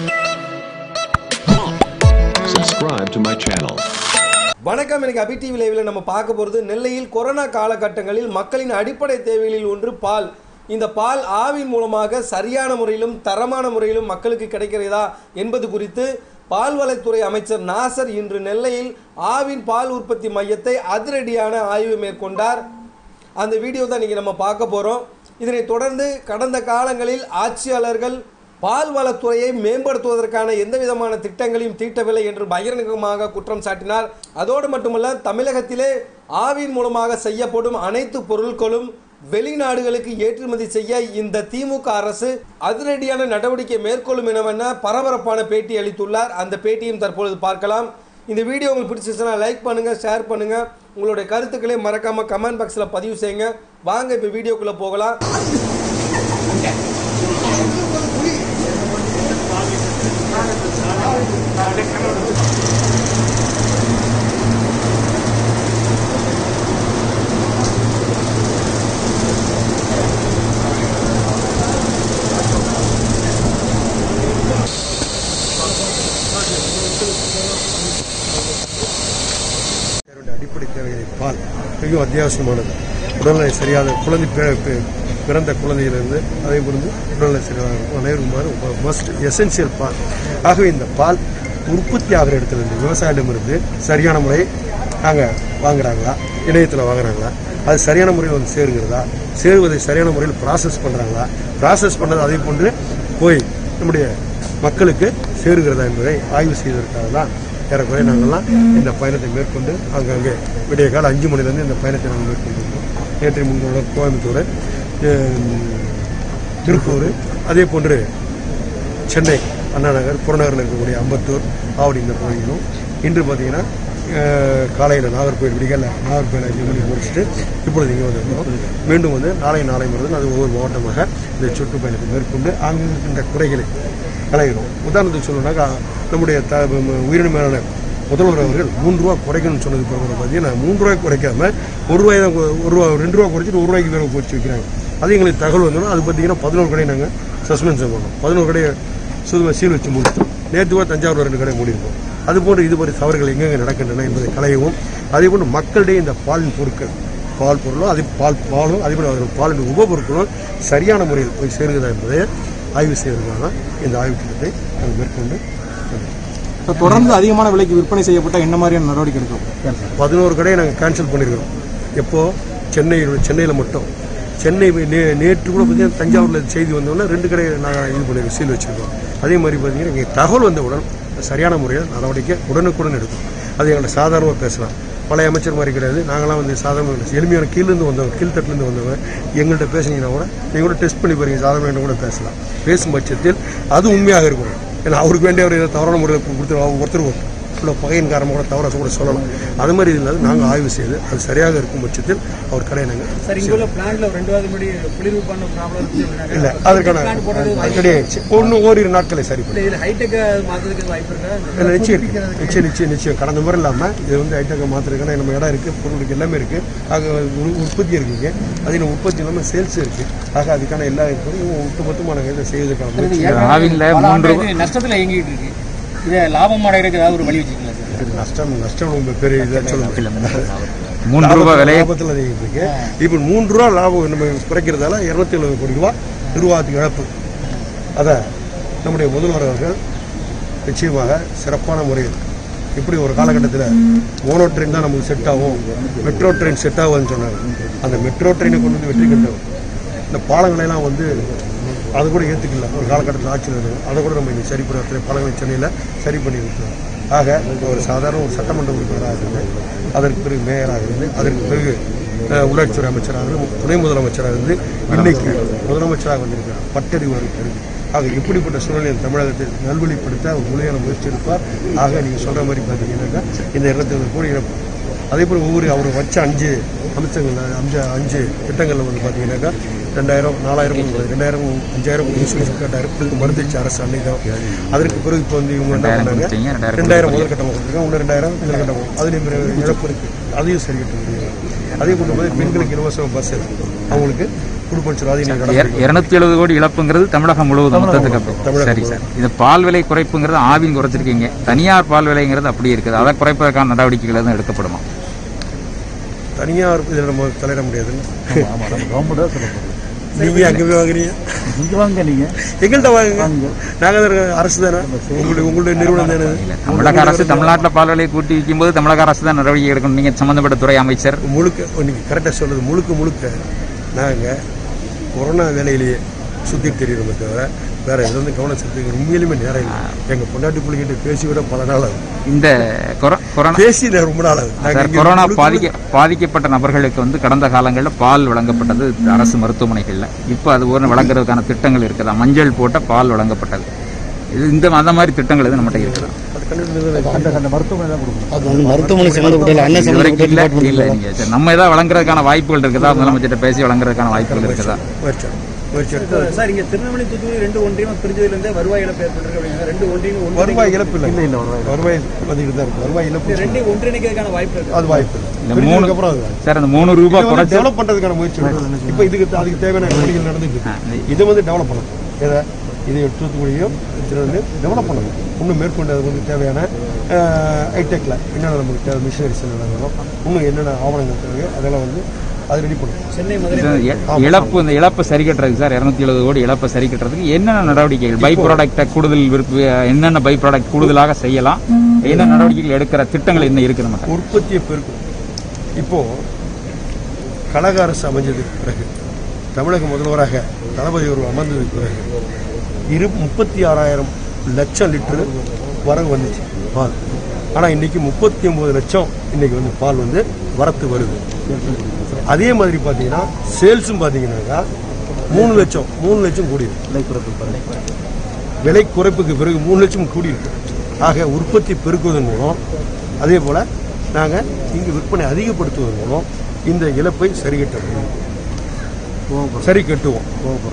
Subscribe to my channel. வணக்கம் எனக்கு அபி TV லைவில் நம்ம பார்க்க போகிறது நெல்லையில் கொரோனா காலகட்டங்களில் மக்களின் அடிப்படை தேவைகளில் ஒன்று பால் இந்த பால் ஆவின் மூலமாக சரியான முறையிலும் தரமான முறையிலும் மக்களுக்கு கிடைக்கிறதா என்பது குறித்து பால்வளத்துறை அமைச்சர் நாசர் இன்று நெல்லையில் ஆவின் பால் உற்பத்தி மையத்தை அதிரடியான ஆய்வு மேற்கொண்டார் அந்த வீடியோ தான் இன்றைக்கி நம்ம பார்க்க போகிறோம் இதனைத் தொடர்ந்து கடந்த காலங்களில் ஆட்சியாளர்கள் பால்வளத்துறையை மேம்படுத்துவதற்கான எந்த விதமான திட்டங்களையும் தீட்டவில்லை என்று பகிரங்கமாக குற்றம் சாட்டினார் அதோடு மட்டுமல்ல தமிழகத்திலே ஆவின் மூலமாக செய்யப்படும் அனைத்து பொருட்களும் வெளிநாடுகளுக்கு ஏற்றுமதி செய்ய இந்த திமுக அரசு அதிரடியான நடவடிக்கை மேற்கொள்ளும் எனவென பரபரப்பான பேட்டி அளித்துள்ளார் அந்த பேட்டியும் தற்பொழுது பார்க்கலாம் இந்த வீடியோ உங்களுக்கு பிடிச்சிச்சுன்னா லைக் பண்ணுங்க ஷேர் பண்ணுங்க உங்களுடைய கருத்துக்களை மறக்காம கமெண்ட் பாக்ஸில் பதிவு செய்யுங்க வாங்க இப்போ வீடியோக்குள்ள போகலாம் என்னுடைய அடிப்படை தேவைகளை பால் மிகவும் அத்தியாவசியமானது உடல்நிலை சரியாக குழந்தை பி- பி- பிறந்த குழந்தையிலிருந்து அதை புரிந்து உடல்நிலை சரியாக இருக்கும் அனைவருமாறு மஸ்ட் எசென்சியல் பால் ஆகவே இந்த பால் உற்பத்தி ஆகிற இடத்துலேருந்து விவசாயிடமிருந்து சரியான முறை நாங்கள் வாங்குறாங்களா இணையத்தில் வாங்குறாங்களா அது சரியான முறையில் வந்து சேருங்கிறதா சேருவதை சரியான முறையில் ப்ராசஸ் பண்ணுறாங்களா ப்ராசஸ் பண்ணது அதே போன்று போய் நம்முடைய மக்களுக்கு சேருகிறதா என்பதை ஆய்வு செய்வதற்காக தான் ஏறக்குறைய நாங்கள்லாம் இந்த பயணத்தை மேற்கொண்டு அங்கங்கே விடிய கால அஞ்சு மணிலேருந்து இந்த பயணத்தை நாங்கள் மேற்கொண்டிருக்கோம் நேற்று முன்னோட கோயம்புத்தூர் அஹ், திருப்பூர் அதே போன்று சென்னை அண்ணா நகர் புறநகரில் இருக்கக்கூடிய அம்பத்தூர் ஆவடி இந்த பகுதியிலும் இன்று பார்த்தீங்கன்னா காலையில் நாகர்கோவில் விடிகல நாகர்கோவில் அஞ்சு மணி முடிச்சுட்டு இப்பொழுது இங்கே வந்திருக்கிறோம் மீண்டும் வந்து நாளை நாளை மறுநாள் அது ஒவ்வொரு மாவட்டமாக இந்த சுற்றுப்பயணத்தை மேற்கொண்டு அங்கு இருக்கின்ற குறைகளை களைகிறோம் உதாரணத்துக்கு சொல்லணும்னாக்கா நம்முடைய த உயிரின மேலான முதல்வர் அவர்கள் மூன்று ரூபா குறைக்கணும்னு சொன்னது பிறகு பார்த்தீங்கன்னா மூன்று ரூபாய் குறைக்காம ஒரு ரூபாய் தான் கு- ஒரு ரூபா ரெண்டு ரூபா குறைச்சிட்டு ஒரு ரூபாய்க்கு வேலை குறைச்சி வைக்கிறாங்க அது எங்களுக்கு தகவல் வந்தோம்னா அது பார்த்தீங்கன்னா பதினோரு கடை நாங்கள் சஸ்பென்ஷன் பண்ணோம் பதினோரு கடையை சுதுமாக சீல் வச்சு முடித்தோம் நேற்று கூட தஞ்சாவூர் ரெண்டு கடை மூடியிருக்கோம் அதுபோன்று இது மாதிரி தவறுகள் எங்கெங்கே நடக்கின்றன என்பதை களையவும் அதே போன்று மக்களிடையே இந்த பாலின் பொருட்கள் பால் பொருளும் அதே பால் பாலும் அதே போல் அவர்கள் பாலின் உபபொருட்களும் சரியான முறையில் போய் சேருகிறதா என்பதை ஆய்வு செய்வதற்காக இந்த ஆய்வு திட்டத்தை நாங்கள் மேற்கொண்டு வந்திருக்கோம். இப்போ தொடர்ந்து அதிகமான விலைக்கு விற்பனை செய்யப்பட்ட என்ன மாதிரியான நடவடிக்கை எடுக்கும் பதினோரு கடையை நாங்கள் கேன்சல் பண்ணியிருக்கிறோம் எப்போ சென்னையில் சென்னையில் மட்டும் சென்னை நே நேற்று கூட பார்த்தீங்கன்னா தஞ்சாவூரில் செய்தி வந்தோடனே ரெண்டு கடையை நாங்கள் இது பண்ணியிருக்கோம் சீல் வச்சுருக்கோம் அதே மாதிரி பார்த்தீங்கன்னா இங்கே தகவல் வந்தவுடன் சரியான முறையில் நடவடிக்கை உடனுக்குடன் எடுக்கும் அது எங்கள்ட்ட சாதாரணமாக பேசலாம் பழைய அமைச்சர் மாதிரி கிடையாது நாங்களாம் வந்து சாதாரண எளிமையான கீழிருந்து வந்தவங்க கீழ்த்தட்டிலேருந்து வந்தவங்க எங்கள்கிட்ட பேசுனீங்கன்னா கூட நீங்கள் கூட டெஸ்ட் பண்ணி பாருங்க சாதாரண கூட பேசலாம் பேசும் பட்சத்தில் அது உண்மையாக இருக்கும் ஏன்னா அவருக்கு வேண்டிய ஒரு தவறான முறையில் கொடுத்து ஒருத்தர் உள்ள பகையின் காரணமாக கூட தவறாக கூட சொல்லலாம் அது மாதிரி இல்லாத நாங்கள் ஆய்வு செய்து அது சரியாக இருக்கும் பட்சத்தில் அவர் கடையை நாங்கள் சார் இங்க உள்ள பிளான்ட்ல ஒரு ரெண்டு வாரம் முன்னாடி குளிர்வு பண்ண ப்ராப்ளம் இல்லை அதற்கான கிடையாது ஒன்று ஓரிரு நாட்களை சரி பண்ணி இதுல ஹைடெக் மாத்துறதுக்கு வாய்ப்பு இருக்கா இல்லை நிச்சயம் இருக்கு நிச்சயம் நிச்சயம் நிச்சயம் கடந்த முறை இல்லாமல் இது வந்து ஐட்டக்க மாத்திருக்கேன் நம்ம இடம் இருக்குது பொருளுக்கு எல்லாமே இருக்குது ஆக உ- உற்பத்தி இருக்குங்க அதில் உற்பத்தி இல்லாமல் சேல்ஸ் இருக்குது ஆக அதுக்கான எல்லா இருக்கும் ஒட்டுமொத்தமான இதை செய்வதற்கான முயற்சி ஆவின்ல மூன்று ரூபாய் நஷ்டத்துல இயங்கிட்டு இருக்கு இதை லாபம் அடைகிறதுக்கு ஏதாவது ஒரு வழி வச்சுக்கலாம் சார் இது நஷ்டம் நஷ்டம் ரொம்ப பெரிய இதாக சொல்ல முடியல மூன்று ரூபாய் விலை லாபத்தில் அதிகம் இருக்கு இப்போ மூன்று ரூபா லாபம் நம்ம குறைக்கிறதால இரநூத்தி எழுபது கோடி ரூபா நிர்வாகத்துக்கு இழப்பு அதை நம்முடைய முதல்வர் அவர்கள் நிச்சயமாக சிறப்பான முறையில் இப்படி ஒரு காலகட்டத்தில் மோனோ ட்ரெயின் தான் நமக்கு செட் ஆகும் மெட்ரோ ட்ரெயின் செட் ஆகும்னு சொன்னாங்க அந்த மெட்ரோ ட்ரெயினை கொண்டு வந்து வெற்றி கண்டோம் இந்த பாலங்களை எல்லாம் வந்து அது கூட ஏற்றுக்கல ஒரு காலகட்டத்தில் ஆட்சியில் இருந்தது அதை கூட நம்ம இன்னைக்கு சரி பண்ணி அத்தனை பாலங்களை சென்னையில் சரி பண்ணி வைக்கிறோம் ஆக ஒரு சாதாரண ஒரு சட்டமன்ற உறுப்பினராக இருந்து அதற்கு பிறகு மேயராக இருந்து அதற்கு பிறகு அஹ், உள்ளாட்சித்துறை அமைச்சராக இருந்து துணை முதலமைச்சராக இருந்து இன்னைக்கு முதலமைச்சராக வந்திருக்கிறார் பட்டறிவு அவருக்கு இருக்கு ஆக இப்படிப்பட்ட சூழ்நிலையை தமிழகத்தை நல்வழிப்படுத்த அவர் முழுமையான முயற்சி எடுப்பார் ஆக நீங்கள் சொல்கிற மாதிரி பார்த்தீங்கன்னாக்கா இந்த இருபத்தி கோடி இழப்பு அதே போல் ஒவ்வொரு அவர் வச்ச அஞ்சு அம்சங்கள் அஞ்சு அஞ்சு திட்டங்களில் வந்து பார்த்தீங்கன்னாக்கா ரெண்டாயிரம் நாலாயிரம் கொடுக்குறது. ரெண்டாயிரம் அஞ்சாயிரம் இன்சூரன்ஸ் கட்டாயிரம் இதுக்கு மறுத்துச்சு அரசு அன்னைக்கு தான் அதற்கு பிறகு இப்போ வந்து இவங்க என்ன பண்ணாங்க ரெண்டாயிரம் முதல் கட்டமாக கொடுத்துருக்காங்க இன்னும் ரெண்டாயிரம் முதல் கட்டமாக அதுலேயும் பிறகு இழப்பு இருக்குது அதையும் சரி கட்ட முடியும் அதே போல போது பெண்களுக்கு இலவச பஸ் அவங்களுக்கு கொடுப்போம்னு சொல்லி அதை நீங்கள் நடத்தி இருநூத்தி எழுபது கோடி இழப்புங்கிறது தமிழகம் முழுவதும் மொத்தத்துக்கு அப்படி. தமிழகம் சரி சார் இது பால் விலை குறைப்புங்கிறது ஆவின் குறைச்சிருக்கீங்க தனியார் பால் விலைங்கிறது அப்படியே இருக்குது அதை குறைப்பதற்கான நடவடிக்கைகள் எதுவும் எடுக்கப்படுமா தனியார் இதில் நம்ம தலையிட முடியாதுன்னு நீங்கள் அங்கே போய் வாங்குறீங்க இங்க வாங்க நீங்க எங்கள்கிட்ட வாங்குங்க நாங்கள் அரசு தானே உங்களுடைய உங்களுடைய நிறுவனம் தானே இல்ல தமிழக அரசு தமிழ்நாட்டில் பால் விலையை கூட்டி விற்கும்போது தமிழக அரசு தான் நடவடிக்கை எடுக்கணும் நீங்க சம்பந்தப்பட்ட துறை அமைச்சர் முழுக்க நீங்கள் கரெக்டாக சொல்லுது முழுக்க முழுக்க நாங்கள் கொரோனா வேலையிலேயே சுற்றி தெரியுறோமே தவிர வேற எது வந்து கவனம் செலுத்துக்கு உண்மையிலுமே நேரம் இல்லை எங்கள் பொண்டாட்டி பிள்ளைகிட்ட பேசி விட பல நாள் ஆகுது இந்த கொர- கொரோனா பேசி நான் ரொம்ப நாள் ஆகுது நாங்க சார் இங்க கொரோனா முழுக்க பாதிக்க பாதிக்கப்பட்ட நபர்களுக்கு வந்து கடந்த காலங்களில் பால் வழங்கப்பட்டது அரசு மருத்துவமனைகளில் இப்போ அது ஒரு வழங்குறதுக்கான திட்டங்கள் இருக்குதா மஞ்சள் போட்ட பால் வழங்கப்பட்டது இது இந்த அந்த மாதிரி திட்டங்கள் எதுவும் நம்மகிட்ட இருக்குதா அது கண்டிப்பா அந்த அந்த மருத்துவமனை தான் கொடுக்கணும் அது வந்து மருத்துவமனை சம்மந்தப்பட்ட அண்ணன் இது வரைக்கும் இல்ல சம்மந்தப்பட்ட இல்ல நீங்க சரி, நம்ம ஏதாவது வழங்குறதுக்கான வாய்ப்புகள் இருக்குதா முதலமைச்சர்கிட்ட பேசி வழங்குறதுக்கான வாய்ப்புகள் இருக்குதா முயற்சி முயற்சி எடுத்து சார் இங்க திருநெல்வேலி தூத்துக்குடி ரெண்டு ஒன்றியம் பிரிஞ்சதுல இருந்தே வருவாய் இழப்பு ஏற்பட்டிருக்கு அப்படிங்க ரெண்டு ஒன்றியம் ஒன்று வருவாய் இழப்பு இல்லை இல்லை வருவாய் வந்துக்கிட்டு தான் இருக்கு வருவாய் இழப்பு ரெண்டு ஒன்றிணைக்கிறதுக்கான வாய்ப்பு இருக்கு அது வாய்ப்பு இல்லை இந்த பிரிஞ்சதுக்கு மூணு அப்புறம் அது வாய்ப்பு. சார் அந்த மூணு ரூபாய் இதை வந்து குறைச்சு டெவலப் பண்றதுக்கான முயற்சி எடுக்கணும். இப்போ இதுக்கு அதுக்கு தேவையான நடவடிக்கைகள் நடந்துட்டு இருக்கு. இதை வந்து டெவலப் பண்ணணும் எதை இதை தூத்துக்குடியும் வந்து டெவலப் பண்ணணும் இன்னும் மேற்கொண்டு அது வந்து தேவையான ஹைடெக்கில் என்னென்ன நமக்கு தேவை மிஷினரிஸ் என்னென்ன வேணும் இன்னும் என்னென்ன ஆவணங்கள் தேவையோ அதெல்லாம் வந்து அது ரெடி பண்ணணும் சென்னை மதுரை இது இ- இழப்பு இந்த இழப்பை சரி கட்டுறதுக்கு சார் இருநூத்தி எழுபது கோடி இழப்பை சரி கட்டுறதுக்கு என்னென்ன நடவடிக்கைகள் பை ப்ராடக்ட்டை கூடுதல் விருப்ப என்னென்ன பை ப்ராடக்ட் கூடுதலாக செய்யலாம் என்ன நடவடிக்கைகள் எடுக்கிற திட்டங்கள் என்ன இருக்குது நம்ம உற்பத்தியை பெருக்கும் இப்போ கழக அரசு அமைஞ்சதுக்கு பிறகு தமிழக முதல்வராக தளபதி அவர்கள் அமர்ந்ததுக்கு பிறகு இரு முப்பத்தி ஆறாயிரம் லட்சம் லிட்டர் வரவு வந்துச்சு பால் ஆனால் இன்னைக்கு முப்பத்தி ஒன்பது லட்சம் இன்னைக்கு வந்து பால் வந்து வரத்து வருது அதே மாதிரி பார்த்தீங்கன்னா சேல்ஸும் பார்த்தீங்கன்னாக்கா மூணு லட்சம் மூணு லட்சம் கூடி இருக்கு விலை குறைப்புக்கு பிறகு மூணு லட்சம் கூடியிருக்கு ஆக உற்பத்தி பெருக்குவதன் மூலம் அதே போல் நாங்கள் இங்கு விற்பனை அதிகப்படுத்துவதன் மூலம் இந்த இழப்பை சரி கட்ட முடியும் சரி கட்டுவோம்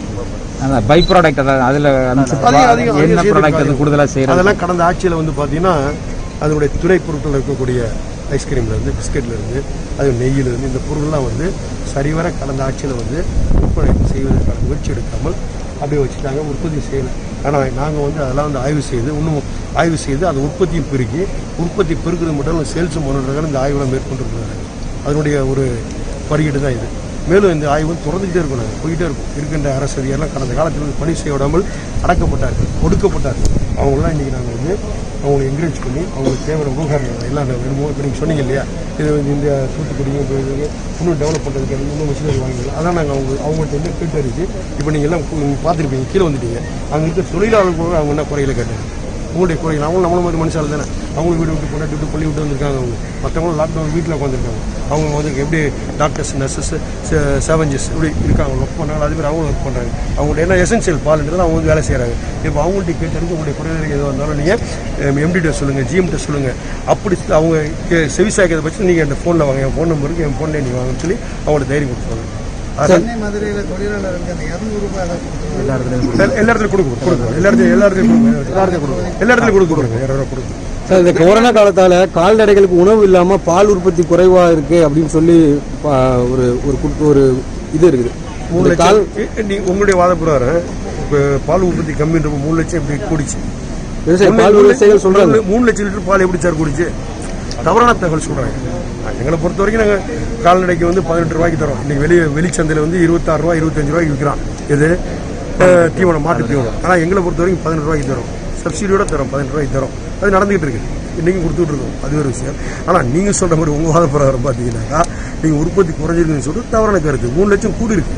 அதான் பை ப்ராடக்ட் அதாவது அதில் அதிகம், அதிகம், என்ன அதிகம் ப்ராடக்ட் அது செய்து கூடுதலாக செய்யறது அதெல்லாம் கடந்த ஆட்சியில் வந்து பார்த்தீங்கன்னா அதனுடைய துணை பொருட்கள் இருக்கக்கூடிய ஐஸ்கிரீம்ல இருந்து பிஸ்கெட்ல இருந்து அது நெய்யில இருந்து இந்த பொருள்லாம் வந்து சரிவர கடந்த ஆட்சியில் வந்து விற்பனை செய்வதற்கான முயற்சி எடுக்காமல் அப்படியே வச்சுட்டாங்க உற்பத்தி செய்யலை ஆனால் நாங்கள் வந்து அதெல்லாம் வந்து ஆய்வு செய்து இன்னும் ஆய்வு செய்து அதை உற்பத்தியை பெருக்கி உற்பத்தி பெருக்கிறது மட்டும் இல்லை சேல்ஸும் பண்ணுறதுக்கான இந்த ஆய்வுலாம் மேற்கொண்டிருக்கிறாங்க அதனுடைய ஒரு பரிகீடு தான் இது மேலும் இந்த ஆய்வு தொடர்ந்துகிட்டே இருக்கும் நாங்கள் போயிட்டே இருக்கும் இருக்கின்ற அரசு அதிகாரிலாம் கடந்த காலத்தில் வந்து பணி செய்ய விடாமல் அடக்கப்பட்டார்கள் ஒடுக்கப்பட்டார்கள் அவங்களாம் இன்றைக்கி நாங்கள் வந்து அவங்களை என்கரேஜ் பண்ணி அவங்களுக்கு தேவையான உபகரணங்கள் எல்லாம் நாங்கள் வேணுமோ இப்போ நீங்கள் சொன்னீங்க இல்லையா இது வந்து இந்த தூத்துக்குடியும் இப்போ இதுக்கு இன்னும் டெவலப் பண்ணுறதுக்கு இன்னும் மிஷினரி வாங்கிக்கலாம் அதான் நாங்கள் அவங்க அவங்கள்ட்ட என்ன கேட்டறிஞ்சு இப்போ நீங்கள் எல்லாம் கு- பார்த்துருப்பீங்க கீழே வந்துட்டீங்க அங்கே இருக்க தொழிலாளர்கள் கூட அவங்க என்ன குறையில கேட்டாங்க உங்களுடைய குறைகள் அவங்க நம்மள மாதிரி மனுஷால் தானே அவங்க வீடு விட்டு கொண்டாட்டி விட்டு பள்ளி விட்டு வந்திருக்காங்க அவங்க மற்றவங்களும் லாக்டவுன் வீட்டில் உட்காந்துருக்காங்க அவங்க வந்து எப்படி டாக்டர்ஸ் நர்சஸ் சேவஞ்சஸ் இப்படி இருக்காங்க ஒர்க் பண்ணுறாங்க அதே மாதிரி அவங்களும் ஒர்க் பண்ணுறாங்க அவங்கள்ட்ட என்ன எசென்சியல் பால்ன்றது அவங்க வந்து வேலை செய்கிறாங்க இப்போ அவங்கள்ட்ட கேட்டறிஞ்சு உங்களுடைய குறைகள் எதுவாக இருந்தாலும் நீங்கள் எம்டிட்ட சொல்லுங்கள் ஜிஎம்கிட்ட சொல்லுங்கள் அப்படி அவங்க கே- செவிசாய்க்கிறத பட்சம் நீங்கள் என் ஃபோனில் வாங்க என் ஃபோன் நம்பருக்கு என் ஃபோனில் நீங்கள் வாங்கன்னு சொல்லி அவங்கள்ட்ட தைரியம் கொடுத்துருவாங்க சென்னை மதுரையில் தொழிலாளருக்கு அந்த இரநூறு ரூபாய் அதை கொடுத்து எல்லா எல்லா இடத்துலையும் கொடுக்கும் கொடுக்கும் எல்லா இடத்துலையும் எல்லா இடத்துலையும் கொடுக்கும் எல்லா இடத்துலையும் கொடுக்கும் எல்லா இடத்துலையும் கொடுக்க கொடுங்க இரநூறுவா கொடுக்கும் சார் இந்த கொரோனா காலத்தால கால்நடைகளுக்கு உணவு இல்லாம பால் உற்பத்தி குறைவா இருக்கு அப்படின்னு சொல்லி பா- ஒரு ஒரு குட்- ஒரு இது இருக்குது மூணு இந்த கால் லட்சம் இ- நீ- உங்களுடைய வாத பிரகாரம் இப்போ பால் உற்பத்தி கம்மின்றப்ப மூணு லட்சம் எப்படி கூடிச்சு விவசாய மூணு- பால் மூணு விவசாயிகள் சொல்றாங்க மூணு- மூணு லட்சம் லிட்டர் பால் எப்படி சார் குடிச்சு தவறான தகவல் சொல்றாங்க ஆ, எங்களை பொறுத்த வரைக்கும் நாங்கள் கால்நடைக்கு வந்து பதினெட்டு ரூபாய்க்கு தரோம் இன்னைக்கு வெளியே வெளிச்சந்தையில் வந்து இருபத்தாறு ரூபாய் இருபத்தஞ்சு ரூபாய்க்கு விற்கிறான் இது அஹ், தீவனம் மாட்டு தீவனம் ஆனால் எங்களை பொறுத்த வரைக்கும் பதினெட்டு ரூபாய்க்கு தரோம் சப்சிடியோட தரோம் பதினெட்டு ரூபாய்க்கு தரோம் அது நடந்துகிட்டு இருக்கு இன்னைக்கும் கொடுத்துட்டு இருக்கோம் அது ஒரு விஷயம் ஆனால் நீங்கள் சொல்ற மாதிரி உங்கள் வாத பிரகாரம் பார்த்தீங்கன்னாக்கா நீங்கள் உற்பத்தி குறைஞ்சிருக்குன்னு சொல்லிட்டு தவறான கருத்து மூணு லட்சம் கூடி இருக்கு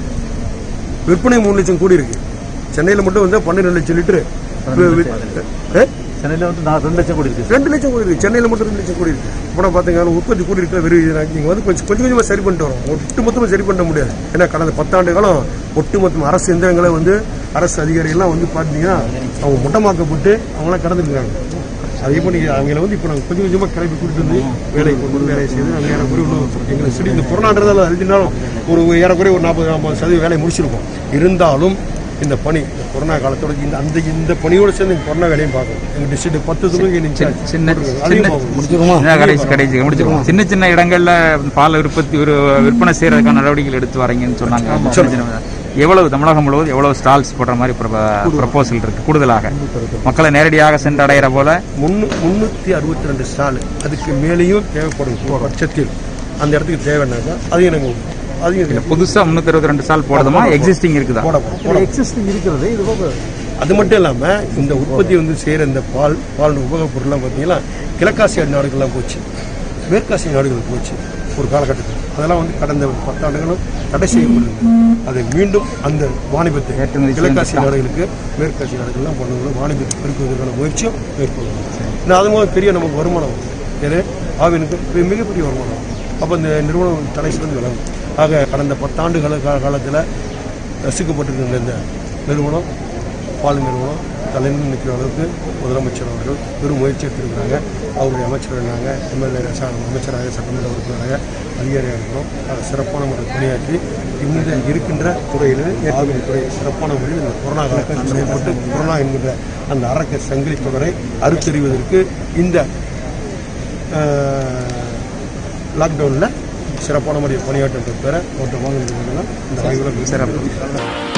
விற்பனை மூணு லட்சம் கூடி இருக்கு சென்னையில் மட்டும் வந்து பன்னிரெண்டு லட்சம் லிட்டரு சென்னையில் வந்து நான் ரெண்டு லட்சம் கோடி இருக்கு ரெண்டு லட்சம் கோடி இருக்கு சென்னையில் மட்டும் ரெண்டு லட்சம் கோடி இருக்கு இப்போ பார்த்தீங்கன்னா உற்பத்தி கூடி இருக்கிற வெறும் இது நீங்கள் வந்து கொஞ்சம் கொஞ்சம் கொஞ்சமாக சரி பண்ணிட்டு வரோம் ஒட்டு மொத்தமாக சரி பண்ண முடியாது ஏன்னா கடந்த பத்தாண்டு காலம் ஒட்டுமொத்தம் அரசு எந்திரங்களை வந்து அரசு அதிகாரிகள்லாம் வந்து பார்த்தீங்கன்னா அவங்க முட்டமாக்கப்பட்டு அவங்களாம் கடந்துருக்காங்க அதே பண்ணி அவங்கள வந்து இப்போ நாங்கள் கொஞ்சம் கொஞ்சமாக கிளப்பி கூட்டிட்டு வந்து வேலை கொண்டு வந்து வேலையை செய்து நாங்கள் ஏறக்குறைய இன்னும் எங்களுக்கு சரி இந்த கொரோனான்றதால அழுத்தினாலும் ஒரு ஏறக்குறைய ஒரு நாற்பது ஐம்பது சதவீதம் வேலையை முடிச்சிருக்கோம் இருந்தாலும் இந்த பணி இந்த கொரோனா காலத்தோட இந்த அந்த இந்த பணியோட சேர்ந்து இந்த கொரோனா வேலையும் பார்க்கணும் எங்கள் டிஸ்ட்ரிக்ட் பத்து தொகுதி சின்ன சின்ன அதையும் பார்க்கணும் சின்ன கடைசி கடைசி முடிச்சுக்கோம் சின்ன சின்ன இடங்கள்ல பால் உற்பத்தி ஒரு விற்பனை செய்யறதுக்கான நடவடிக்கைகள் எடுத்து வரீங்கன்னு சொன்னாங்க சின்ன சின்ன எவ்வளவு தமிழகம் முழுவதும் எவ்வளவு ஸ்டால்ஸ் போடுற மாதிரி ப்ரப்போசல் இருக்கு கூடுதலாக மக்களை நேரடியாக சென்றடைகிற போல முன்னு முந்நூற்றி அறுபத்தி ரெண்டு ஸ்டால் அதுக்கு மேலேயும் தேவைப்படும் பட்சத்தில் அந்த இடத்துக்கு தேவைன்னாக்கா அதையும் நாங்கள் அதையும் இல்ல புதுசா முன்னூத்தி இருபத்தி ரெண்டு ஸ்டால் போடுதுமா எக்ஸிஸ்டிங் இருக்குதா போட போகிறோம் போட எக்ஸிஸ்டிங் இருக்கிறது இது போக அது மட்டும் இல்லாமல் இந்த உற்பத்தி வந்து செய்கிற இந்த பால் பால் உபகப் பொருள்லாம் பார்த்தீங்கன்னா கிழக்காசிய நாடுகள்லாம் போச்சு மேற்காசிய நாடுகளுக்கு போச்சு ஒரு காலகட்டத்தில் அதெல்லாம் வந்து கடந்த பத்தாண்டுகளும் தடை செய்யப்படுது அதை மீண்டும் அந்த வாணிபத்தை ஏற்றுமதி கிழக்காசிய நாடுகளுக்கு மேற்காசிய நாடுகள்லாம் பண்ணணும் வாணிபத்தை பெருக்குவதற்கான முயற்சியும் மேற்கொள்ளணும் இன்னும் அது மூலம் பெரிய நமக்கு வருமானம் வரும். ஏன்னா ஆவினுக்கு பெரிய- மிகப்பெரிய வருமானம் வரும். அப்போ இந்த நிறுவனம் தலை சிறந்து விளங்கும் ஆக கடந்த பத்தாண்டுகள கா காலத்தில் ரசிக்கப்பட்டிருக்கின்ற இந்த நிறுவனம் பால் நிறுவனம் தலைநிலை நிற்கிற அளவுக்கு முதலமைச்சர் அவர்கள் பெரும் முயற்சி எடுத்திருக்கிறாங்க அவருடைய அமைச்சர் இருந்தாங்க எம்எல்ஏ அமைச்சராக சட்டமன்ற உறுப்பினராக அதிகாரியாக இருக்கிறோம் அதை சிறப்பான முறையில் பணியாற்றி இந்த இருக்கின்ற துறையில் ஆவின் துறை சிறப்பான முறையில் இந்த கொரோனா காலத்தில் செயல்பட்டு கொரோனா என்கின்ற அந்த அரக்க சங்கிலி தொடரை அறுத்தறிவதற்கு இந்த லாக்டவுனில் சிறப்பான முறையில் பணியாற்ற பெற மற்ற வாகனங்கள் இந்த ஆய்வுகளை சிறப்பு